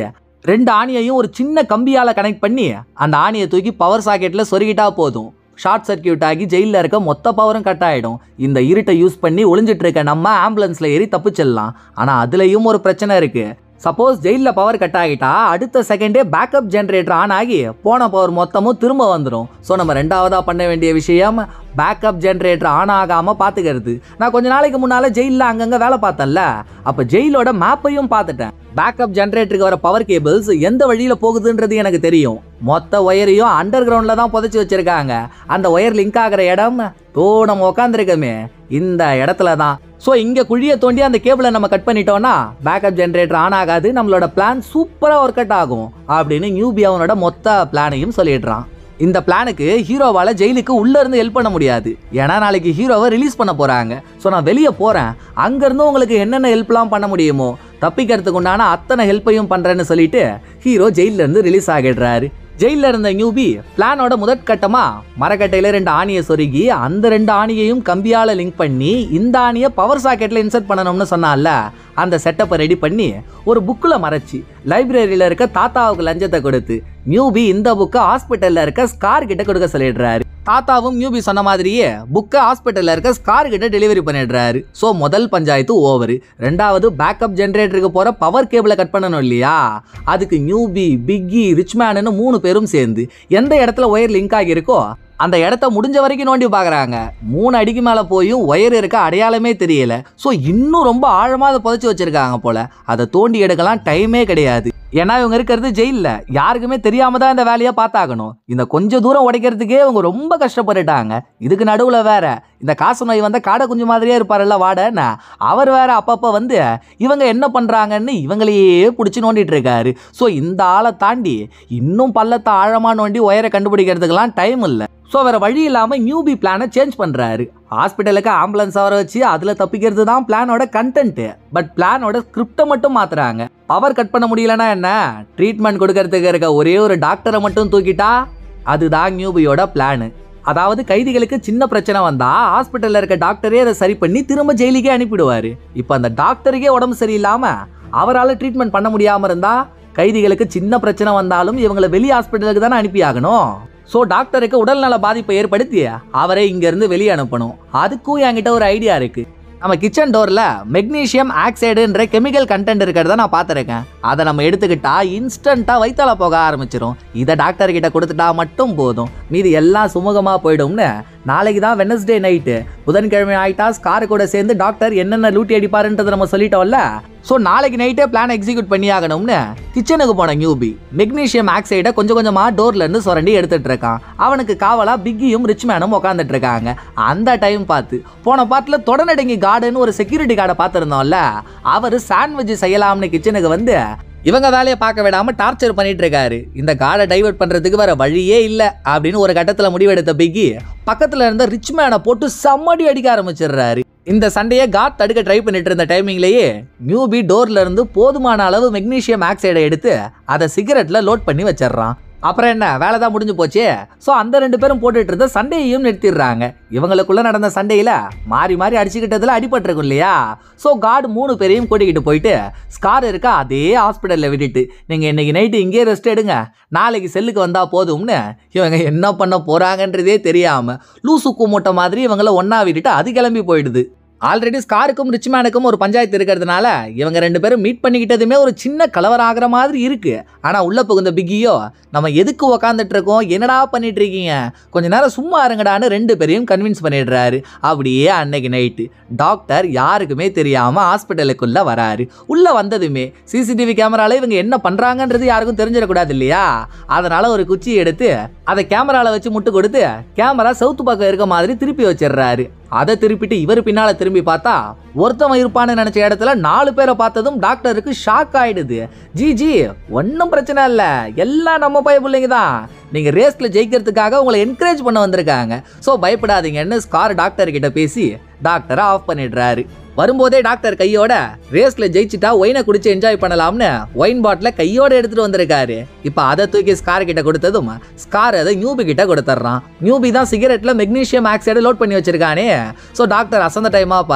ரெண்டு ஆணியையும் ஒரு சின்ன கம்பியால் கனெக்ட் பண்ணி அந்த ஆணியை தூக்கி பவர் சாக்கெட்டில் சொருகிட்டா போதும் ஷார்ட் சர்க்கியூட் ஆகி ஜெயிலில் இருக்க மொத்த பவரும் கட் ஆகிடும் இந்த இருட்டை யூஸ் பண்ணி ஒளிஞ்சிட்டு இருக்க நம்ம ஆம்புலன்ஸில் ஏறி தப்பிச்சிடலாம் ஆனால் அதுலேயும் ஒரு பிரச்சனை இருக்குது சப்போஸ் ஜெயிலில் பவர் கட் ஆகிட்டா அடுத்த செகண்டே பேக்கப் ஜென்ரேட்டர் ஆன் ஆகி போன பவர் மொத்தமும் திரும்ப வந்துடும் ஸோ நம்ம ரெண்டாவதாக பண்ண வேண்டிய விஷயம் பேக்கப் ஜென்ரேட்டர் ஆன் ஆகாமல் பார்த்துக்கிறது நான் கொஞ்ச நாளைக்கு முன்னால் ஜெயிலில் அங்கங்கே வேலை பார்த்தேன்ல அப்போ ஜெயிலோட மேப்பையும் பார்த்துட்டேன் பேக்கப் ஜென்ரேட்டருக்கு வர பவர் கேபிள்ஸ் எந்த வழியில் போகுதுன்றது எனக்கு தெரியும் மொத்த ஒயரையும் அண்டர் கிரவுண்டில் தான் புதைச்சி வச்சிருக்காங்க அந்த ஒயர் லிங்க் ஆகிற இடம் தோ நம்ம உக்காந்துருக்கோமே இந்த இடத்துல தான் ஸோ இங்கே குழியை தோண்டி அந்த கேபிளை நம்ம கட் பண்ணிட்டோம்னா பேக்கப் ஜென்ரேட்டர் ஆன் ஆகாது நம்மளோட பிளான் சூப்பராக ஒர்க் அவுட் ஆகும் அப்படின்னு நியூபி அவனோட மொத்த பிளானையும் சொல்லிடுறான் இந்த பிளானுக்கு ஹீரோவால ஜெயிலுக்கு உள்ள இருந்து ஹெல்ப் பண்ண முடியாது ஏன்னா நாளைக்கு ஹீரோவை ரிலீஸ் பண்ண போறாங்க ஸோ நான் வெளியே போறேன் அங்கிருந்து உங்களுக்கு என்னென்ன ஹெல்ப்லாம் பண்ண முடியுமோ தப்பிக்கிறதுக்கு உண்டான அத்தனை ஹெல்ப்பையும் பண்றேன்னு சொல்லிட்டு ஹீரோ ஜெயில இருந்து ரிலீஸ் ஆகிடுறாரு ஜெயில இருந்த நியூபி பிளானோட முதற்கட்டமா மரக்கட்டையில ரெண்டு ஆணியை சொருகி அந்த ரெண்டு ஆணியையும் கம்பியால லிங்க் பண்ணி இந்த ஆணியை பவர் சாக்கெட்ல இன்சர்ட் பண்ணணும்னு சொன்னால அந்த செட்டப்பை ரெடி பண்ணி ஒரு புக்கில் மறைச்சி லைப்ரரியில இருக்க தாத்தாவுக்கு லஞ்சத்தை கொடுத்து நியூபி இந்த புக்கை ஹாஸ்பிட்டல்ல இருக்க ஸ்கார் கிட்ட கொடுக்க சொல்லிடுறாரு தாத்தாவும் நியூபி சொன்ன மாதிரியே புக்கை ஹாஸ்பிட்டல்ல இருக்க ஸ்கார் கிட்ட டெலிவரி பண்ணிடுறாரு ஸோ முதல் பஞ்சாயத்து ஓவர் ரெண்டாவது பேக்கப் ஜென்ரேட்டருக்கு போற பவர் கேபிளை கட் பண்ணணும் இல்லையா அதுக்கு நியூபி பிக்கி ரிச்மேனு மூணு பேரும் சேர்ந்து எந்த இடத்துல ஒயர் லிங்க் ஆகியிருக்கோ அந்த இடத்த முடிஞ்ச வரைக்கும் நோண்டி பார்க்குறாங்க மூணு அடிக்கு மேலே போயும் ஒயர் இருக்க அடையாளமே தெரியல ஸோ இன்னும் ரொம்ப ஆழமாக அதை புதைச்சி வச்சிருக்காங்க போல அதை தோண்டி எடுக்கலாம் டைமே கிடையாது ஏன்னா இவங்க இருக்கிறது ஜெயிலில் யாருக்குமே தெரியாம தான் இந்த வேலையை பார்த்தாகணும் இந்த கொஞ்ச தூரம் உடைக்கிறதுக்கே இவங்க ரொம்ப கஷ்டப்பட்டுட்டாங்க இதுக்கு நடுவில் வேற இந்த காசு நோய் வந்த காடை குஞ்சு மாதிரியே இருப்பார்ல வாடன்னு அவர் வேற அப்பப்போ வந்து இவங்க என்ன பண்ணுறாங்கன்னு இவங்களையே பிடிச்சி நோண்டிட்டு இருக்காரு ஸோ இந்த ஆளை தாண்டி இன்னும் பள்ளத்தை ஆழமாக நோண்டி ஒயரை கண்டுபிடிக்கிறதுக்கெல்லாம் டைம் இல்லை ஸோ வேற வழி இல்லாமல் நியூபி பிளானை சேஞ்ச் பண்ணுறாரு ஹாஸ்பிட்டலுக்கு ஆம்புலன்ஸ் வர வச்சு அதில் தப்பிக்கிறது தான் பிளானோட கண்டென்ட்டு பட் பிளானோட ஸ்கிரிப்டை மட்டும் மாத்துறாங்க பவர் கட் பண்ண முடியலன்னா என்ன ட்ரீட்மெண்ட் கொடுக்கறதுக்கு இருக்க ஒரே ஒரு டாக்டரை மட்டும் தூக்கிட்டா அதுதான் நியூபியோட பிளானு அதாவது கைதிகளுக்கு சின்ன பிரச்சனை வந்தா ஹாஸ்பிட்டல்ல இருக்க டாக்டரே அதை சரி பண்ணி திரும்ப ஜெயிலுக்கே அனுப்பிடுவாரு இப்போ அந்த டாக்டருக்கே உடம்பு சரியில்லாம அவரால் ட்ரீட்மெண்ட் பண்ண முடியாம இருந்தா கைதிகளுக்கு சின்ன பிரச்சனை வந்தாலும் இவங்களை வெளி ஹாஸ்பிட்டலுக்கு தானே அனுப்பி ஆகணும் ஸோ டாக்டருக்கு உடல்நல பாதிப்பை ஏற்படுத்தி அவரை இங்கேருந்து வெளியே அனுப்பணும் அதுக்கும் என்கிட்ட ஒரு ஐடியா இருக்கு நம்ம கிச்சன் டோரில் மெக்னீஷியம் ஆக்சைடுன்ற கெமிக்கல் கண்டென்ட் இருக்கிறத நான் பார்த்துருக்கேன் அதை நம்ம எடுத்துக்கிட்டா இன்ஸ்டண்ட்டாக வைத்தால போக ஆரம்பிச்சிரும் இதை டாக்டர் கிட்ட கொடுத்துட்டா மட்டும் போதும் மீதி எல்லாம் சுமூகமாக போயிடும்னு நாளைக்கு தான் வெனஸ்டே நைட்டு புதன்கிழமை ஆயிட்டா ஸ்கார் கூட சேர்ந்து டாக்டர் என்னென்ன லூட்டி அடிப்பாருன்றதை நம்ம சொல்லிட்டோம்ல ஸோ நாளைக்கு நைட்டே பிளான் எக்ஸிக்யூட் பண்ணி ஆகணும்னு கிச்சனுக்கு போன நியூபி மெக்னீஷியம் ஆக்சைடை கொஞ்சம் கொஞ்சமாக டோர்ல இருந்து சுரண்டி எடுத்துட்டு இருக்கான் அவனுக்கு காவலா பிக்கியும் ரிச்மேனும் உட்காந்துட்டு இருக்காங்க அந்த டைம் பார்த்து போன பாட்டில் தொடநடுங்கி கார்டுன்னு ஒரு செக்யூரிட்டி கார்டை பார்த்துருந்தோம்ல அவர் சாண்ட்விச் செய்யலாம்னு கிச்சனுக்கு வந்து இவங்க வேலையை பார்க்க விடாம டார்ச்சர் பண்ணிட்டு இருக்காரு இந்த கார்டை டைவர்ட் பண்றதுக்கு வேற வழியே இல்லை அப்படின்னு ஒரு கட்டத்தில் முடிவெடுத்த பிக்கி பக்கத்துல இருந்த ரிச் மேனை போட்டு செம்மடி அடிக்க ஆரம்பிச்சிடுறாரு இந்த சண்டையை காட் தடுக்க ட்ரை பண்ணிட்டு இருந்த டைமிங்லயே நியூபி டோர்ல இருந்து போதுமான அளவு மெக்னீஷியம் ஆக்சைடை எடுத்து அதை சிகரெட்ல லோட் பண்ணி வச்சிடுறான் அப்புறம் என்ன வேலை தான் முடிஞ்சு போச்சே ஸோ அந்த ரெண்டு பேரும் போட்டுட்டு இருந்த சண்டையையும் நிறுத்திடுறாங்க இவங்களுக்குள்ள நடந்த சண்டையில மாறி மாறி அடிச்சுக்கிட்டதுல அடிபட்டிருக்கும் இல்லையா ஸோ கார்டு மூணு பேரையும் கூட்டிக்கிட்டு போயிட்டு ஸ்கார் இருக்க அதே ஹாஸ்பிட்டலில் விட்டுட்டு நீங்கள் இன்னைக்கு நைட்டு இங்கேயே ரெஸ்ட் எடுங்க நாளைக்கு செல்லுக்கு வந்தால் போதும்னு இவங்க என்ன பண்ண போகிறாங்கன்றதே தெரியாமல் லூசு மூட்டை மாதிரி இவங்கள ஒன்றா விட்டுட்டு அது கிளம்பி போயிடுது ஆல்ரெடி ஸ்காருக்கும் ரிச்மேனுக்கும் ஒரு பஞ்சாயத்து இருக்கிறதுனால இவங்க ரெண்டு பேரும் மீட் பண்ணிக்கிட்டதுமே ஒரு சின்ன கலவரம் ஆகிற மாதிரி இருக்கு ஆனால் உள்ள புகுந்த பிக்கியோ நம்ம எதுக்கு உக்காந்துட்டு இருக்கோம் என்னடா பண்ணிட்டு இருக்கீங்க கொஞ்ச நேரம் சும்மா இருங்கடான்னு ரெண்டு பேரையும் கன்வின்ஸ் பண்ணிடுறாரு அப்படியே அன்னைக்கு நைட்டு டாக்டர் யாருக்குமே தெரியாம ஹாஸ்பிட்டலுக்குள்ள வராரு உள்ள வந்ததுமே சிசிடிவி கேமரால இவங்க என்ன பண்றாங்கன்றது யாருக்கும் தெரிஞ்சிடக்கூடாது இல்லையா அதனால ஒரு குச்சி எடுத்து அதை கேமரால வச்சு முட்டு கொடுத்து கேமரா சவுத்து பக்கம் இருக்க மாதிரி திருப்பி வச்சிடுறாரு அதை திருப்பிட்டு இவர் பின்னால திரும்பி பார்த்தா ஒருத்தவன் இருப்பான்னு நினைச்ச இடத்துல நாலு பேரை பார்த்ததும் டாக்டருக்கு ஷாக் ஆயிடுது ஜி ஜி ஒன்றும் பிரச்சனை இல்லை எல்லாம் நம்ம பய பிள்ளைங்க தான் நீங்க ரேஸ்ல ஜெயிக்கிறதுக்காக உங்களை என்கரேஜ் பண்ண வந்திருக்காங்க ஸோ பயப்படாதீங்கன்னு ஸ்கார் டாக்டர் கிட்ட பேசி டாக்டரை ஆஃப் பண்ணிடுறாரு வரும்போதே டாக்டர் கையோட ரேஸ்ல ஜெயிச்சிட்டா ஒயினை குடிச்சு என்ஜாய் பண்ணலாம்னு ஒயின் பாட்டில கையோட எடுத்துட்டு வந்திருக்காரு இப்போ அதை தூக்கி ஸ்கார் கிட்ட கொடுத்ததும் ஸ்கார் அதை நியூபி கிட்ட கொடுத்துட்றான் நியூபி தான் சிகரெட்ல மெக்னீஷியம் ஆக்சைடு லோட் பண்ணி வச்சிருக்கானே ஸோ டாக்டர் அசந்த டைமா பார்த்து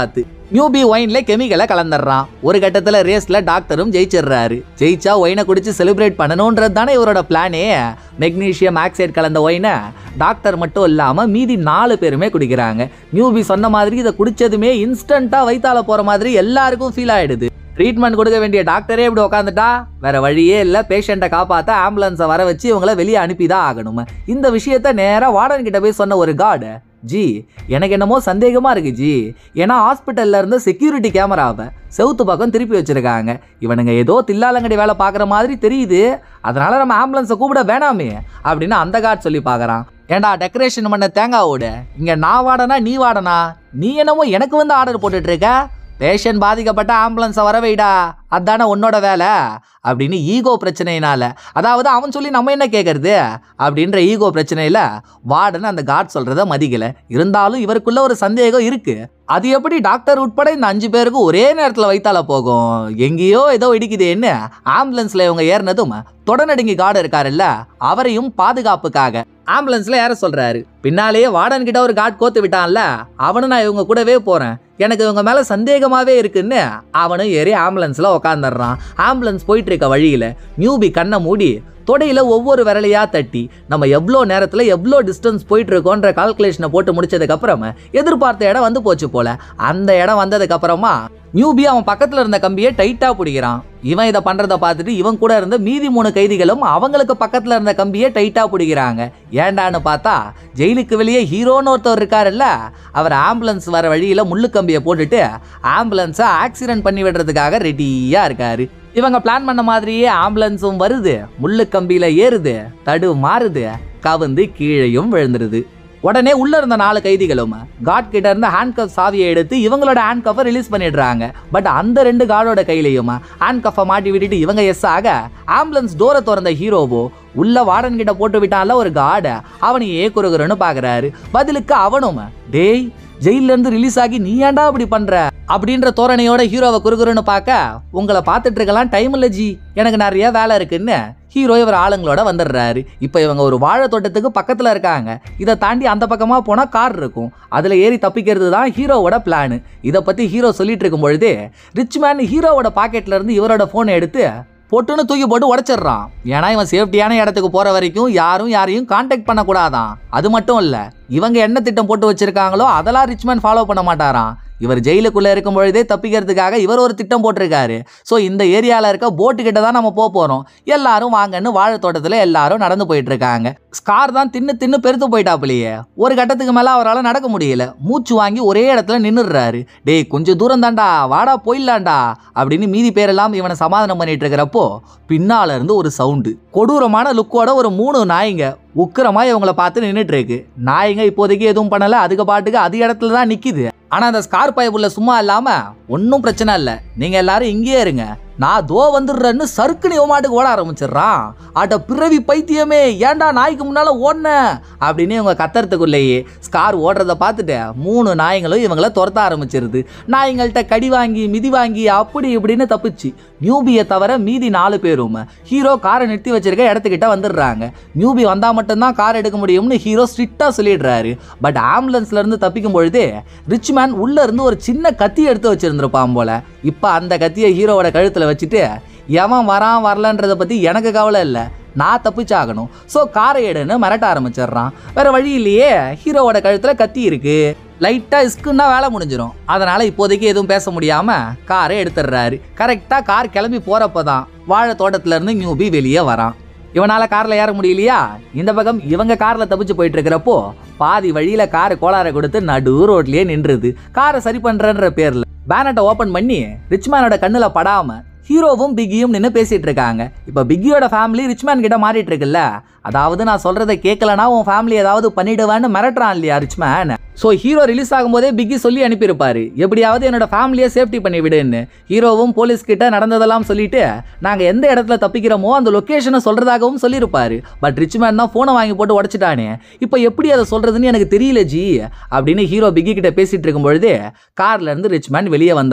நியூபி ஒயின்ல கெமிக்கலை கலந்துடுறான் ஒரு கட்டத்துல ரேஸ்ல டாக்டரும் ஜெயிச்சிடுறாரு ஜெயிச்சா ஒயினை குடிச்சு செலிப்ரேட் பண்ணணும்ன்றது தானே இவரோட பிளானே மெக்னீஷியம் ஆக்சைடு கலந்த ஒயினை டாக்டர் மட்டும் இல்லாம மீதி நாலு பேருமே குடிக்கிறாங்க நியூபி சொன்ன மாதிரி இதை குடிச்சதுமே இன்ஸ்டன்ட்டா வயித்தால போற மாதிரி எல்லாருக்கும் ஃபீல் ஆயிடுது ட்ரீட்மெண்ட் கொடுக்க வேண்டிய டாக்டரே இப்படி உட்காந்துட்டா வேற வழியே இல்லை பேஷண்ட்டை காப்பாற்ற ஆம்புலன்ஸை வர வச்சு இவங்கள வெளியே அனுப்பி தான் ஆகணும் இந்த விஷயத்த நேராக வார்டன் கிட்ட போய் சொன்ன ஒரு கார்டு ஜி எனக்கு என்னமோ சந்தேகமா இருக்கு ஜி ஏன்னா ஹாஸ்பிட்டல்ல இருந்து செக்யூரிட்டி கேமராவை செவுத்து பக்கம் திருப்பி வச்சிருக்காங்க இவனுங்க ஏதோ தில்லாலங்கடி வேலை பார்க்குற மாதிரி தெரியுது அதனால நம்ம ஆம்புலன்ஸை கூப்பிட வேணாமே அப்படின்னு அந்த கார்டு சொல்லி பார்க்கறான் ஏன்டா டெக்கரேஷன் பண்ண தேங்காவோட இங்க நான் வாடனா நீ வாடனா நீ என்னமோ எனக்கு வந்து ஆர்டர் போட்டுட்டு இருக்க பேஷண்ட் பாதிக்கப்பட்ட ஆம்புலன்ஸை வர வைடா அதானே உன்னோட வேலை அப்படின்னு ஈகோ பிரச்சனையினால அதாவது அவன் சொல்லி நம்ம என்ன கேட்கறது அப்படின்ற ஈகோ பிரச்சனையில வார்டன் அந்த கார்டு சொல்றத மதிக்கல இருந்தாலும் இவருக்குள்ள ஒரு சந்தேகம் இருக்கு அது எப்படி டாக்டர் உட்பட இந்த அஞ்சு பேருக்கு ஒரே நேரத்தில் வைத்தால போகும் எங்கேயோ ஏதோ இடிக்குதேன்னு ஆம்புலன்ஸ்ல இவங்க ஏறினதும் தொடநடுங்கி கார்டு இருக்காருல்ல அவரையும் பாதுகாப்புக்காக ஆம்புலன்ஸ்ல ஏற சொல்றாரு பின்னாலேயே வார்டன் கிட்ட ஒரு கார்டு கோத்து விட்டான்ல அவனும் நான் இவங்க கூடவே போறேன் எனக்கு இவங்க மேல சந்தேகமாவே இருக்குன்னு அவனும் ஏறி ஆம்புலன்ஸ்ல உக்காந்துடுறான் ஆம்புலன்ஸ் போயிட்டு இருக்க வழியில நியூபி கண்ணை மூடி தொடையில ஒவ்வொரு விரலையா தட்டி நம்ம எவ்வளோ நேரத்துல எவ்வளோ டிஸ்டன்ஸ் போயிட்டு இருக்கோன்ற கால்குலேஷனை போட்டு முடிச்சதுக்கு அப்புறமா எதிர்பார்த்த இடம் வந்து போச்சு போல அந்த இடம் வந்ததுக்கு அப்புறமா நியூபி அவன் பக்கத்துல இருந்த கம்பியை டைட்டா பிடிக்கிறான் இவன் இதை பண்றத பார்த்துட்டு இவன் கூட இருந்த மீதி மூணு கைதிகளும் அவங்களுக்கு பக்கத்துல இருந்த கம்பியை டைட்டா பிடிக்கிறாங்க ஏண்டான்னு பார்த்தா ஜெயிலுக்கு வெளியே ஹீரோன்னு ஒருத்தர் இருக்காருல்ல அவர் ஆம்புலன்ஸ் வர வழியில முள்ளு கம்பியை போட்டுட்டு ஆம்புலன்ஸை ஆக்சிடென்ட் பண்ணி விடுறதுக்காக ரெடியா இருக்காரு இவங்க பிளான் பண்ண மாதிரியே ஆம்புலன்ஸும் வருது முள்ளு கம்பியில ஏறுது தடு மாறுது கவுந்து கீழேயும் விழுந்துருது உடனே உள்ள இருந்த நாலு கைதிகளும் காட் கிட்ட இருந்து ஹேண்ட் கப் சாவியை எடுத்து இவங்களோட ஹேண்ட் கஃபை ரிலீஸ் பண்ணிடுறாங்க பட் அந்த ரெண்டு கார்டோட கையிலையும் ஹேண்ட் கஃபை மாட்டி விட்டுட்டு இவங்க எஸ் ஆக ஆம்புலன்ஸ் டோரை திறந்த ஹீரோவோ உள்ள வார்டன் கிட்ட போட்டு விட்டான்ல ஒரு கார்டை அவனையே குறுகுறுன்னு பாக்குறாரு பதிலுக்கு அவனும் டேய் ஜெயில இருந்து ரிலீஸ் ஆகி நீ ஏன்டா அப்படி பண்ற அப்படின்ற தோரணையோட ஹீரோவை குறுகுறுன்னு பார்க்க உங்களை பார்த்துட்டு இருக்கலாம் டைம் இல்லை ஜி எனக்கு நிறைய வேலை இருக்குன்னு ஹீரோ இவர் ஆளுங்களோட வந்துடுறாரு இப்போ இவங்க ஒரு வாழை தோட்டத்துக்கு பக்கத்தில் இருக்காங்க இதை தாண்டி அந்த பக்கமாக போனால் கார் இருக்கும் அதில் ஏறி தப்பிக்கிறது தான் ஹீரோவோட பிளான் இதை பற்றி ஹீரோ சொல்லிட்டு இருக்கும் பொழுதே ரிச் மேன் ஹீரோவோட பாக்கெட்ல இருந்து இவரோட ஃபோனை எடுத்து பொட்டுன்னு தூக்கி போட்டு உடைச்சிடுறான் ஏன்னா இவன் சேஃப்டியான இடத்துக்கு போற வரைக்கும் யாரும் யாரையும் காண்டாக்ட் பண்ணக்கூடாதான் அது மட்டும் இல்ல இவங்க என்ன திட்டம் போட்டு வச்சிருக்காங்களோ அதெல்லாம் ரிச்மேன் ஃபாலோ பண்ண மாட்டாராம் இவர் ஜெயிலுக்குள்ள இருக்கும் பொழுதே தப்பிக்கிறதுக்காக இவர் ஒரு திட்டம் போட்டிருக்காரு ஸோ இந்த ஏரியாவில் இருக்க போட்டு கிட்ட தான் நம்ம போக போறோம் எல்லாரும் வாங்கன்னு வாழை தோட்டத்தில் எல்லாரும் நடந்து போயிட்டு இருக்காங்க ஸ்கார் தான் தின்னு தின்னு பெருத்து போயிட்டாப்புலையே ஒரு கட்டத்துக்கு மேலே அவரால் நடக்க முடியல மூச்சு வாங்கி ஒரே இடத்துல நின்னுடுறாரு டேய் கொஞ்சம் தூரம் தான்டா வாடா போயிடலாம்டா அப்படின்னு மீதி பேரெல்லாம் இவனை சமாதானம் பண்ணிட்டு இருக்கிறப்போ பின்னால இருந்து ஒரு சவுண்டு கொடூரமான லுக்கோட ஒரு மூணு நாய்ங்க உக்கிரமா இவங்கள பார்த்து நின்றுட்டு இருக்கு நாய்ங்க இப்போதைக்கு எதுவும் பண்ணல அதுக்கு பாட்டுக்கு அது இடத்துல தான் நிக்குது ஆனா அந்த ஸ்கார் பயபுள்ள சும்மா இல்லாம ஒன்றும் பிரச்சனை இல்லை நீங்க எல்லாரும் இங்கேயே இருங்க நான் தோ வந்துடுறேன்னு சறுக்குன்னு இவன் மாட்டுக்கு ஓட ஆரம்பிச்சிடுறான் அட பிறவி பைத்தியமே ஏன்டா நாய்க்கு முன்னால ஓடுன அப்படின்னு இவங்க கத்துறதுக்குள்ளேயே ஸ்கார் ஓடுறத பார்த்துட்டு மூணு நாய்ங்களும் இவங்கள துரத்த ஆரம்பிச்சிருது நாய்ங்கள்ட்ட கடி வாங்கி மிதி வாங்கி அப்படி இப்படின்னு தப்பிச்சு நியூபியை தவிர மீதி நாலு பேரும் ஹீரோ காரை நிறுத்தி வச்சிருக்க இடத்துக்கிட்ட வந்துடுறாங்க நியூபி வந்தா மட்டும்தான் கார் எடுக்க முடியும்னு ஹீரோ ஸ்ட்ரிக்டா சொல்லிடுறாரு பட் ஆம்புலன்ஸ்ல இருந்து தப்பிக்கும் பொழுதே ரிச் மேன் உள்ள இருந்து ஒரு சின்ன கத்தி எடுத்து வச்சிருந்திருப்பான் போல இப்ப அந்த கத்தியை ஹீரோவோட கழுத்துல வச்சுட்டு எவன் வரான் வரலன்றத பத்தி எனக்கு கவலை இல்லை நான் தப்பிச்சாகணும் ஸோ காரை எடுன்னு மிரட்ட ஆரம்பிச்சிடுறான் வேற வழி இல்லையே ஹீரோவோட கழுத்துல கத்தி இருக்கு லைட்டா இஸ்குன்னா வேலை முடிஞ்சிடும் அதனால இப்போதைக்கு எதுவும் பேச முடியாம காரை எடுத்துடுறாரு கரெக்டா கார் கிளம்பி போறப்ப தான் வாழை தோட்டத்துல இருந்து நியூபி வெளியே வரான் இவனால கார்ல ஏற முடியலையா இந்த பக்கம் இவங்க கார்ல தப்பிச்சு போயிட்டு இருக்கிறப்போ பாதி வழியில கார் கோளாறை கொடுத்து நடு ரோட்லயே நின்றுது காரை சரி பண்றன்ற பேர்ல பேனட்டை ஓபன் பண்ணி ரிச்மேனோட கண்ணுல படாம ஹீரோவும் பிக்கியும் நின்று பேசிட்டு இருக்காங்க இப்போ பிக்கியோட ஃபேமிலி ரிச்மேன் கிட்ட மாறிட்டு இருக்குல்ல அதாவது நான் சொல்றதை கேட்கலனா உன் ஃபேமிலி ஏதாவது பண்ணிடுவேன்னு மிரட்டுறான் இல்லையா ரிச்மேன் ஸோ ஹீரோ ரிலீஸ் ஆகும்போதே பிக்கி சொல்லி அனுப்பியிருப்பாரு எப்படியாவது என்னோட ஃபேமிலியை சேஃப்டி பண்ணி விடுன்னு ஹீரோவும் போலீஸ் கிட்ட நடந்ததெல்லாம் சொல்லிட்டு நாங்கள் எந்த இடத்துல தப்பிக்கிறோமோ அந்த லொக்கேஷனை சொல்றதாகவும் சொல்லியிருப்பாரு பட் ரிச்மேன் தான் ஃபோனை வாங்கி போட்டு உடச்சிட்டானே இப்போ எப்படி அதை சொல்றதுன்னு எனக்கு தெரியல ஜி அப்படின்னு ஹீரோ பிக்கி கிட்ட பேசிட்டு இருக்கும் பொழுதே கார்ல இருந்து ரிச்மேன் வெளியே வந்துடுறான்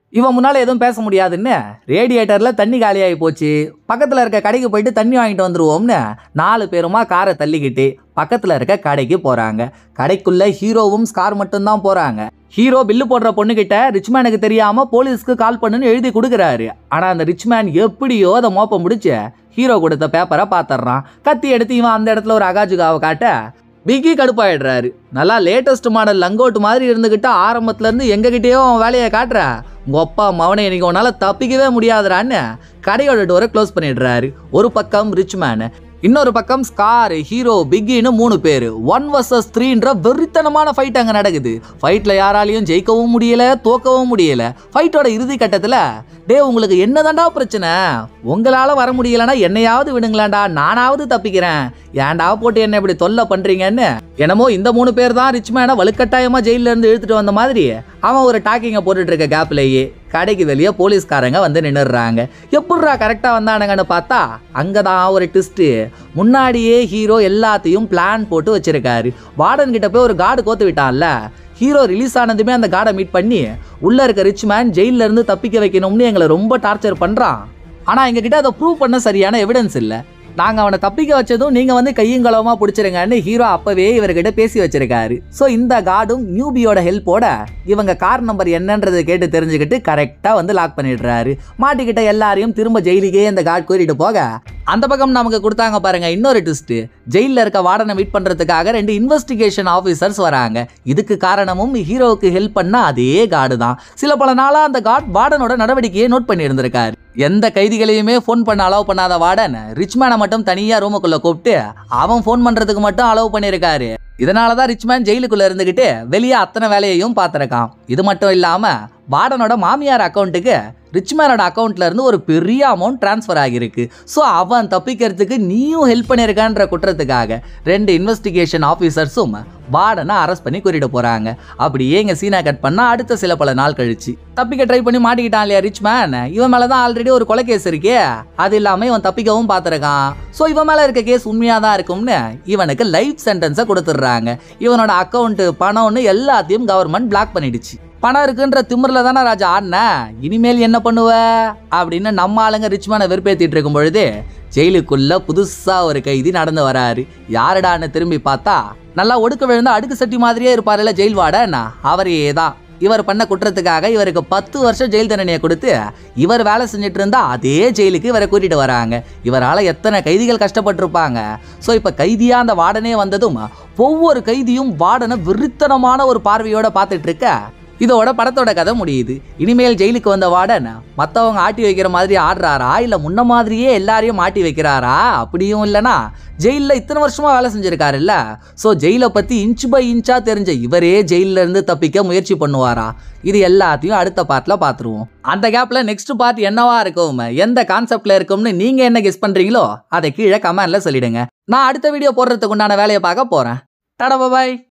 இவன் முன்னால் எதுவும் பேச முடியாதுன்னு ரேடியேட்டரில் தண்ணி காலியாகி போச்சு பக்கத்தில் இருக்க கடைக்கு போயிட்டு தண்ணி வாங்கிட்டு வந்துருவோம்னு நாலு பேருமா காரை தள்ளிக்கிட்டு பக்கத்தில் இருக்க கடைக்கு போகிறாங்க கடைக்குள்ள ஹீரோவும் ஸ்கார் மட்டும்தான் போகிறாங்க ஹீரோ பில்லு போடுற பொண்ணுகிட்ட ரிச்மேனுக்கு தெரியாமல் போலீஸ்க்கு கால் பண்ணுன்னு எழுதி கொடுக்குறாரு ஆனால் அந்த ரிச்மேன் எப்படியோ அதை மோப்பம் முடிச்சு ஹீரோ கொடுத்த பேப்பரை பார்த்துட்றான் கத்தி எடுத்து இவன் அந்த இடத்துல ஒரு அகாஜுகாவை காட்ட பிக்கி கடுப்பாயிடுறாரு நல்லா லேட்டஸ்ட் மாடல் லங்கோட்டு மாதிரி இருந்துக்கிட்டு ஆரம்பத்துல இருந்து எங்ககிட்டயோ அவன் வேலையை காட்டுற உங்க அப்பா மவனை இன்னைக்கு உன்னால தப்பிக்கவே முடியாதுடான்னு கடையோட டோரை க்ளோஸ் பண்ணிடுறாரு ஒரு பக்கம் ரிச் மேன் இன்னொரு பக்கம் ஸ்கார் ஹீரோ பிக்கின்னு மூணு பேர் ஒன் வர்சஸ் த்ரீன்ற வெறித்தனமான ஃபைட் அங்கே நடக்குது ஃபைட்டில் யாராலையும் ஜெயிக்கவும் முடியல தோக்கவும் முடியல ஃபைட்டோட இறுதி கட்டத்தில் டே உங்களுக்கு என்னதான்டா பிரச்சனை உங்களால் வர முடியலன்னா என்னையாவது விடுங்களேன்டா நானாவது தப்பிக்கிறேன் ஏன்டா போட்டு என்ன இப்படி தொல்லை பண்றீங்கன்னு என்னமோ இந்த மூணு பேர் தான் ரிச்மேனை வலுக்கட்டாயமா ஜெயில இருந்து இழுத்துட்டு வந்த மாதிரி அவன் ஒரு டாக்கிங்கை போட்டுட்டு இருக்க கேப்லயே கடைக்கு வெளியே போலீஸ்காரங்க வந்து நின்னுடுறாங்க எப்படிரா கரெக்டா வந்தானுங்கன்னு பார்த்தா அங்கதான் ஒரு ட்விஸ்ட் முன்னாடியே ஹீரோ எல்லாத்தையும் பிளான் போட்டு வச்சிருக்காரு வார்டன் கிட்ட போய் ஒரு கார்டு கோத்து விட்டான்ல ஹீரோ ரிலீஸ் ஆனதுமே அந்த கார்டை மீட் பண்ணி உள்ள இருக்க ரிச் மேன் ஜெயில இருந்து தப்பிக்க வைக்கணும்னு எங்களை ரொம்ப டார்ச்சர் பண்றான் ஆனா எங்க கிட்ட அதை ப்ரூவ் பண்ண சரியான எவிடன்ஸ் இல்ல நாங்க அவனை தப்பிக்க வச்சதும் நீங்க வந்து கையுங்களவமா பிடிச்சிருங்கன்னு ஹீரோ அப்பவே இவர்கிட்ட பேசி வச்சிருக்காரு ஸோ இந்த கார்டும் நியூபியோட ஹெல்ப்போட இவங்க கார் நம்பர் என்னன்றதை கேட்டு தெரிஞ்சுக்கிட்டு கரெக்டா வந்து லாக் பண்ணிடுறாரு மாட்டிக்கிட்ட எல்லாரையும் திரும்ப ஜெயிலுக்கே இந்த கார்டு கூட்டிட்டு போக அந்த பக்கம் நமக்கு கொடுத்தாங்க பாருங்க இன்னொரு ட்விஸ்ட் ஜெயிலில் இருக்க வார்டனை மீட் பண்றதுக்காக ரெண்டு இன்வெஸ்டிகேஷன் ஆஃபீஸர்ஸ் வராங்க இதுக்கு காரணமும் ஹீரோவுக்கு ஹெல்ப் பண்ண அதே கார்டு தான் சில பல நாளா அந்த கார்டு வார்டனோட நடவடிக்கையை நோட் பண்ணி இருந்திருக்காரு எந்த கைதிகளையுமே ஃபோன் பண்ண அலோவ் பண்ணாத வார்டன் ரிச்மேனை மட்டும் தனியா ரூமுக்குள்ள கூப்பிட்டு அவன் ஃபோன் பண்றதுக்கு மட்டும் அலோவ் பண்ணியிருக்காரு இதனால தான் ரிச்மேன் ஜெயிலுக்குள்ள இருந்துகிட்டு வெளியே அத்தனை வேலையையும் பார்த்துருக்கான் இது மட்டும் இல்லாம வார்டனோட மாமியார் அக்கௌண்ட்டுக்கு ரிச்மேனோட அக்கௌண்ட்ல இருந்து ஒரு பெரிய அமௌண்ட் டிரான்ஸ்ஃபர் ஆகியிருக்கு ஸோ அவன் தப்பிக்கிறதுக்கு நீயும் ஹெல்ப் பண்ணியிருக்கான்ற குற்றத்துக்காக ரெண்டு இன்வெஸ்டிகேஷன் ஆஃபீஸர்ஸும் வார்டனை அரெஸ்ட் பண்ணி கூட்டிட்டு போறாங்க அப்படியே எங்க சீனா கட் பண்ணா அடுத்த சில பல நாள் கழிச்சு தப்பிக்க ட்ரை பண்ணி மாட்டிக்கிட்டான் இல்லையா ரிச் மேன் இவன் மேல தான் ஆல்ரெடி ஒரு கொலை கேஸ் இருக்கே அது இல்லாம இவன் தப்பிக்கவும் பார்த்துருக்கான் ஸோ இவன் மேல இருக்க கேஸ் உண்மையா தான் இருக்கும்னு இவனுக்கு லைஃப் சென்டென்ஸை கொடுத்துட்றாங்க இவனோட அக்கௌண்ட் பணம்னு எல்லாத்தையும் கவர்மெண்ட் பிளாக் பண்ணிடுச்சு பணம் இருக்குன்ற திமிரில் தானே ராஜா ஆடின இனிமேல் என்ன பண்ணுவ அப்படின்னு நம்ம ஆளுங்க ரிச்மேனை வெறுப்பேத்திட்டு இருக்கும் பொழுது ஜெயிலுக்குள்ள புதுசா ஒரு கைதி நடந்து வராரு யாருடான்னு திரும்பி பார்த்தா நல்லா ஒடுக்க விழுந்த அடுக்கு சட்டி மாதிரியே இருப்பாருல்ல ஜெயில் வார்டன் அவரே தான் இவர் பண்ண குற்றத்துக்காக இவருக்கு பத்து வருஷம் ஜெயில் தண்டனையை கொடுத்து இவர் வேலை செஞ்சுட்டு இருந்தா அதே ஜெயிலுக்கு இவரை கூட்டிட்டு வராங்க இவரால் எத்தனை கைதிகள் கஷ்டப்பட்டிருப்பாங்க ஸோ இப்போ கைதியா அந்த வார்டனே வந்ததும் ஒவ்வொரு கைதியும் வார்டனை விருத்தனமான ஒரு பார்வையோட பார்த்துட்டு இருக்க இதோட படத்தோட கதை முடியுது இனிமேல் ஜெயிலுக்கு வந்த வார்டன் மற்றவங்க ஆட்டி வைக்கிற மாதிரி ஆடுறாரா இல்லை முன்ன மாதிரியே எல்லாரையும் ஆட்டி வைக்கிறாரா அப்படியும் இல்லைனா ஜெயிலில் இத்தனை வருஷமா வேலை செஞ்சிருக்காருல்ல ஸோ ஜெயிலை பற்றி இன்ச் பை இன்ச்சாக தெரிஞ்ச இவரே ஜெயில்ல இருந்து தப்பிக்க முயற்சி பண்ணுவாரா இது எல்லாத்தையும் அடுத்த பார்ட்டில் பார்த்துருவோம் அந்த கேப்பில் நெக்ஸ்ட் பார்ட் என்னவா இருக்கும் எந்த கான்செப்டில் இருக்கும்னு நீங்கள் என்ன கெஸ் பண்ணுறீங்களோ அதை கீழே கமெண்ட்ல சொல்லிடுங்க நான் அடுத்த வீடியோ போடுறதுக்கு உண்டான வேலையை பார்க்க போகிறேன் டடா பாய்